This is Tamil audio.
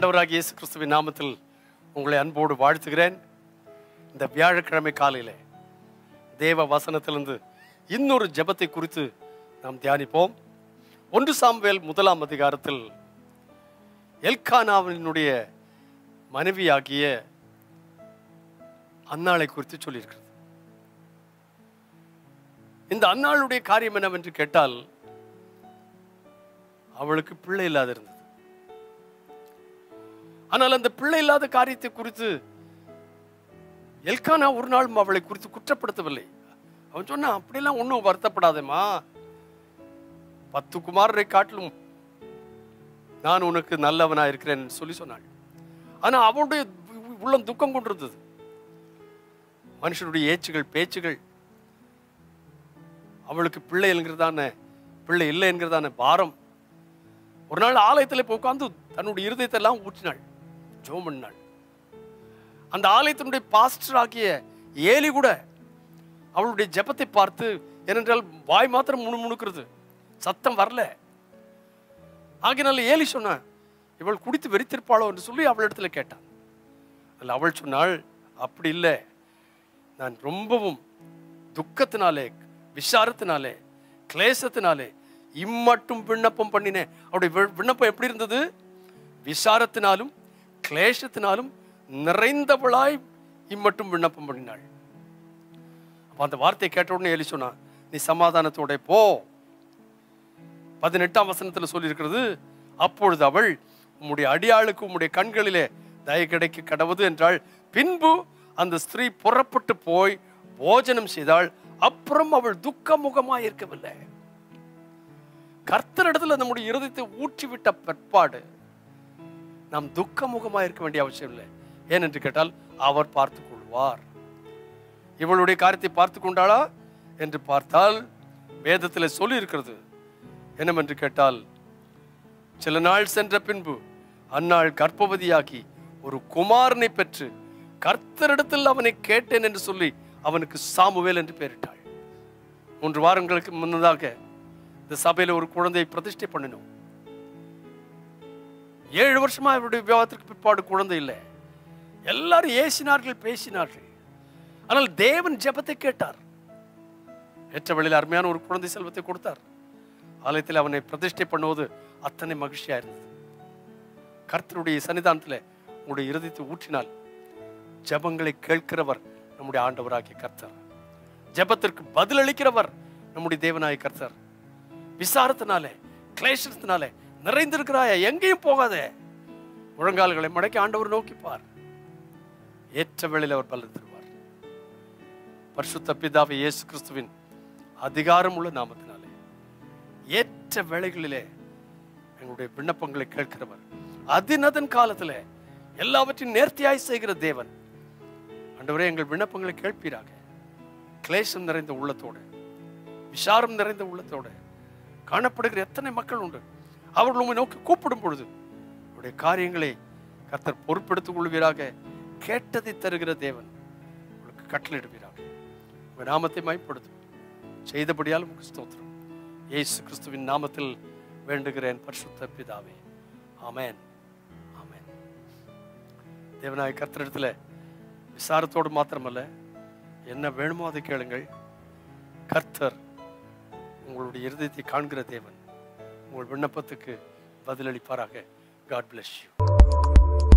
ஆண்டவராகிய இயேசு கிறிஸ்துவின் நாமத்தில் உங்களை அன்போடு வாழ்த்துகிறேன் இந்த வியாழக்கிழமை காலையிலே தேவ வசனத்திலிருந்து இன்னொரு ஜெபத்தை குறித்து நாம் தியானிப்போம் ஒன்று சாமுவேல் முதலாம் அதிகாரத்தில் எல்கானாவினுடைய மனைவியாகிய அன்னாளை குறித்து சொல்லியிருக்கிறது இந்த அன்னாளுடைய காரியம் என்னவென்று கேட்டால் அவளுக்கு பிள்ளை இல்லாது இருந்தது ஆனால் அந்த பிள்ளை இல்லாத காரியத்தை குறித்து எல்கானா ஒரு நாளும் அவளை குறித்து குற்றப்படுத்தவில்லை அவன் சொன்னான் அப்படியெல்லாம் ஒன்றும் வருத்தப்படாதேம்மா பத்து குமாரரை காட்டிலும் நான் உனக்கு நல்லவனா இருக்கிறேன் சொல்லி சொன்னாள் ஆனா அவளுடைய உள்ளம் துக்கம் கொண்டிருந்தது மனுஷனுடைய ஏச்சுகள் பேச்சுகள் அவளுக்கு பிள்ளை என்கிறதான பிள்ளை இல்லை என்கிறதான பாரம் ஒரு நாள் ஆலயத்தில் போய் உட்கார்ந்து தன்னுடைய இருதயத்தை எல்லாம் ஊற்றினாள் ஜோம் பண்ணாள் அந்த ஆலயத்தினுடைய பாஸ்டர் ஆகிய ஏலி கூட அவளுடைய ஜெபத்தை பார்த்து ஏனென்றால் வாய் மாத்திரம் முணுமுணுக்கிறது சத்தம் வரல ஆகினால ஏலி சொன்னான் இவள் குடித்து வெறித்திருப்பாளோ என்று சொல்லி அவளிடத்துல கேட்டான் அதில் அவள் சொன்னாள் அப்படி இல்லை நான் ரொம்பவும் துக்கத்தினாலே விசாரத்தினாலே கிளேசத்தினாலே இம்மட்டும் விண்ணப்பம் பண்ணினேன் அவருடைய வி- விண்ணப்பம் எப்படி இருந்தது விசாரத்தினாலும் கிளேசத்தினாலும் நிறைந்தவளாய் இம்மட்டும் விண்ணப்பம் பண்ணினாள் அப்ப அந்த வார்த்தையை கேட்ட உடனே ஏலி சொன்னா நீ சமாதானத்தோட போ பதினெட்டாம் வசனத்துல சொல்லியிருக்கிறது அப்பொழுது அவள் உம்முடைய அடியாளுக்கு உம்முடைய கண்களிலே தய கிடைக்க கடவுது என்றாள் பின்பு அந்த ஸ்திரீ புறப்பட்டு போய் போஜனம் செய்தாள் அப்புறம் அவள் துக்க முகமாய் இருக்கவில்லை கர்த்தரிடத்துல நம்முடைய இருதயத்தை ஊற்றிவிட்ட பிற்பாடு நாம் துக்க முகமாய் இருக்க வேண்டிய அவசியம் இல்லை ஏனென்று கேட்டால் அவர் பார்த்துக் கொள்வார் இவளுடைய காரியத்தை பார்த்து கொண்டாளா என்று பார்த்தால் வேதத்தில் சொல்லி இருக்கிறது என்னவென்று கேட்டால் சில நாள் சென்ற பின்பு அன்னாள் கர்ப்பவதியாகி ஒரு குமாரனை பெற்று கர்த்தரிடத்தில் அவனை கேட்டேன் என்று சொல்லி அவனுக்கு சாமுவேல் என்று பெயரிட்டாள் மூன்று வாரங்களுக்கு முன்னதாக இந்த சபையில ஒரு குழந்தையை பிரதிஷ்டை பண்ணினோம் ஏழு வருஷமா அவருடைய விவாதத்திற்கு பிற்பாடு குழந்தை இல்லை எல்லாரும் ஏசினார்கள் பேசினார்கள் ஆனால் தேவன் ஜெபத்தை கேட்டார் ஏற்ற வழியில் அருமையான ஒரு குழந்தை செல்வத்தை கொடுத்தார் ஆலயத்தில் அவனை பிரதிஷ்டை பண்ணுவது அத்தனை மகிழ்ச்சியா இருந்தது கர்த்தருடைய சன்னிதானத்தில் உங்களுடைய இருதயத்தை ஊற்றினால் ஜெபங்களை கேட்கிறவர் நம்முடைய ஆண்டவராகிய கர்த்தர் ஜெபத்திற்கு பதிலளிக்கிறவர் நம்முடைய தேவனாய கர்த்தர் விசாரத்தினாலே கிளேசத்தினாலே நிறைந்திருக்கிறாய எங்கேயும் போகாதே முழங்கால்களை மடக்கி ஆண்டவர் நோக்கி பார் ஏற்ற வேளையில் அவர் பலன் தருவார் பரிசுத்த பிதாவை இயேசு கிறிஸ்துவின் அதிகாரம் உள்ள நாமத்தினாலே ஏற்ற வேளைகளிலே எங்களுடைய விண்ணப்பங்களை கேட்கிறவர் அதினதன் காலத்திலே எல்லாவற்றையும் நேர்த்தியாய் செய்கிற தேவன் ஆண்டவரே எங்கள் விண்ணப்பங்களை கேட்பீராக கிளேசம் நிறைந்த உள்ளத்தோடு விசாரம் நிறைந்த உள்ளத்தோடு காணப்படுகிற எத்தனை மக்கள் உண்டு அவர்கள் உண்மை நோக்கி கூப்பிடும் பொழுது அவருடைய காரியங்களை கர்த்தர் பொறுப்பெடுத்துக் கொள்வீராக கேட்டதை தருகிற தேவன் உங்களுக்கு கட்டளையிடுவீராக உங்கள் நாமத்தை மைப்படுத்தும் செய்தபடியால் உங்களுக்கு ஸ்தோத்திரம் இயேசு கிறிஸ்துவின் நாமத்தில் வேண்டுகிறேன் பரிசுத்த பிதாவே ஆமென் ஆமென் தேவனாய கர்த்தரிடத்துல விசாரத்தோடு மாத்திரமல்ல என்ன வேணுமோ அதை கேளுங்கள் கர்த்தர் உங்களுடைய இருதயத்தை காண்கிற தேவன் உங்கள் விண்ணப்பத்துக்கு பதிலளிப்பாராக காட் bless you